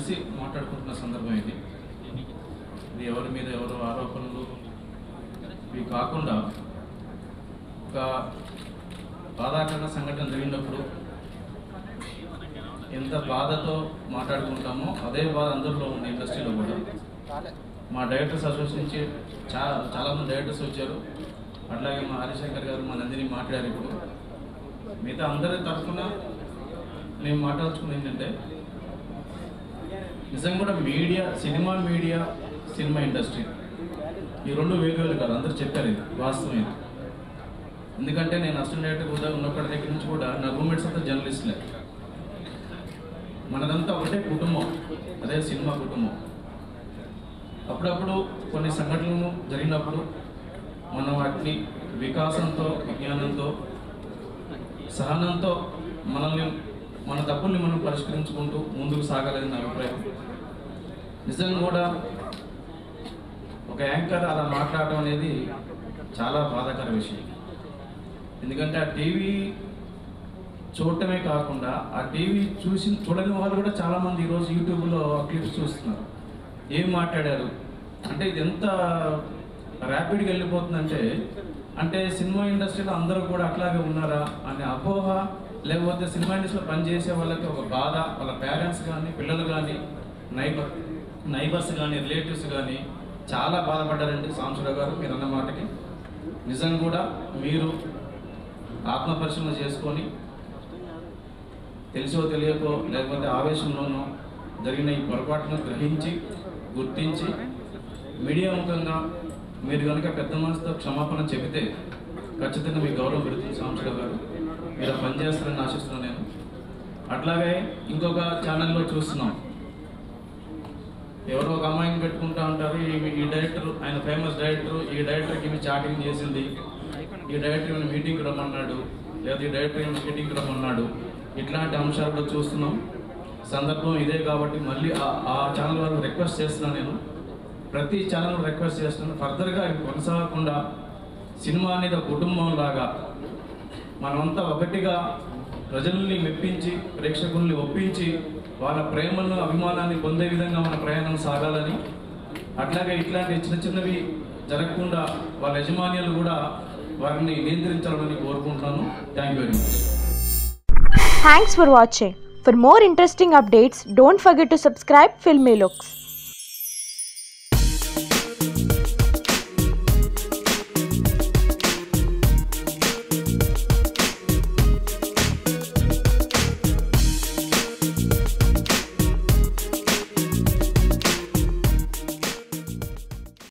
కలిసి మాట్లాడుకుంటున్న సందర్భం ఇది ఇది ఎవరి మీద ఎవరు ఆరోపణలు ఇవి కాకుండా ఒక బాధాకరణ సంఘటన జరిగినప్పుడు ఎంత బాధతో మాట్లాడుకుంటామో అదే బాధ అందరిలో ఉంది ఇండస్ట్రీలో కూడా మా డైరెక్టర్స్ అసోసియేషన్ నుంచి చాలా చాలామంది డైరెక్టర్స్ వచ్చారు అట్లాగే మా హరిశంకర్ గారు మా నందిని మాట్లాడారు ఇప్పుడు మిగతా అందరి తరఫున నేను మాట్లాడుచుకున్నది ఏంటంటే నిజంగా కూడా media cinema media cinema industry ఈ రెండు వేగవేలు కాదు అందరూ చెప్పారు ఇది వాస్తవం ఇది ఎందుకంటే నేను అసిస్టెంట్ డైరెక్టర్ కూడా ఉన్నప్పటి దగ్గర నుంచి కూడా నా రూమ్మేట్స్ అంతా జర్నలిస్టులే మనదంతా ఒకటే కుటుంబం అదే సినిమా కుటుంబం అప్పుడప్పుడు కొన్ని సంఘటనలు జరిగినప్పుడు మనం వాటిని వికాసంతో విజ్ఞానంతో సహనంతో మనల్ని మన తప్పుల్ని మనం పరిష్కరించుకుంటూ ముందుకు సాగాలని నా అభిప్రాయం నిజంగా కూడా ఒక యాంకర్ అలా మాట్లాడటం అనేది చాలా బాధాకర విషయం ఎందుకంటే ఆ టీవీ చూడటమే కాకుండా ఆ టీవీ చూసి చూడని వాళ్ళు కూడా చాలామంది ఈరోజు యూట్యూబ్లో క్లిప్స్ చూస్తున్నారు ఏం మాట్లాడారు అంటే ఇది ఎంత ర్యాపిడ్గా వెళ్ళిపోతుందంటే అంటే సినిమా ఇండస్ట్రీలో అందరూ కూడా అట్లాగే ఉన్నారా అనే అపోహ లేకపోతే సినిమా ఇండస్ట్రీలో పనిచేసే వాళ్ళకి ఒక బాధ వాళ్ళ పేరెంట్స్ కానీ పిల్లలు కానీ నైబర్ నైబర్స్ కానీ రిలేటివ్స్ కానీ చాలా బాధపడ్డారండి సాంబశివరావు గారు మీరు అన్న మాటకి నిజంగా కూడా మీరు ఆత్మ పరిశీలన చేసుకొని తెలిసో తెలియకో లేకపోతే ఆవేశంలోనో జరిగిన ఈ పొరపాటును గ్రహించి గుర్తించి మీడియా ముఖంగా మీరు కనుక పెద్ద మనసుతో క్షమాపణ చెబితే ఖచ్చితంగా మీ గౌరవం పెడుతుంది సాంబశివరావు గారు మీరు ఆ పని చేస్తారని ఆశిస్తున్నాను నేను అట్లాగే ఇంకొక ఛానల్లో చూస్తున్నాం ఎవరో ఒక అమ్మాయిని పెట్టుకుంటా ఉంటారు ఈ- ఈ డైరెక్టర్ ఆయన ఫేమస్ డైరెక్టర్ ఈ డైరెక్టర్కి ఇవి చాటింగ్ చేసింది ఈ డైరెక్టర్ ఈమెను మీటింగ్కి రమ్మన్నాడు లేదా ఈ డైరెక్టర్ ఈమెను మీటింగ్కి రమ్మన్నాడు ఇట్లాంటి అంశాలు కూడా చూస్తున్నాం సందర్భం ఇదే కాబట్టి మళ్ళీ ఆ- ఆ ఛానల్ వారు రిక్వెస్ట్ చేస్తున్నాను నేను ప్రతి ఛానల్ రిక్వెస్ట్ చేస్తున్నాను ఫర్దర్గా ఇవి కొనసాగకుండా సినిమా అనేది ఒక కుటుంబం లాగా మనమంతా ఒకటిగా ప్రజల్ని మెప్పించి ప్రేక్షకుల్ని ఒప్పించి వాళ్ళ ప్రేమను అభిమానాన్ని పొందే విధంగా మన ప్రయాణం సాగాలని అట్లాగే ఇట్లాంటి చిన్న చిన్నవి జరగకుండా వాళ్ళ యజమాన్యాలు కూడా వారిని నియంత్రించాలని కోరుకుంటున్నాను thank you very much Thanks for watching. For more interesting updates, don't forget to subscribe Filmy Looks.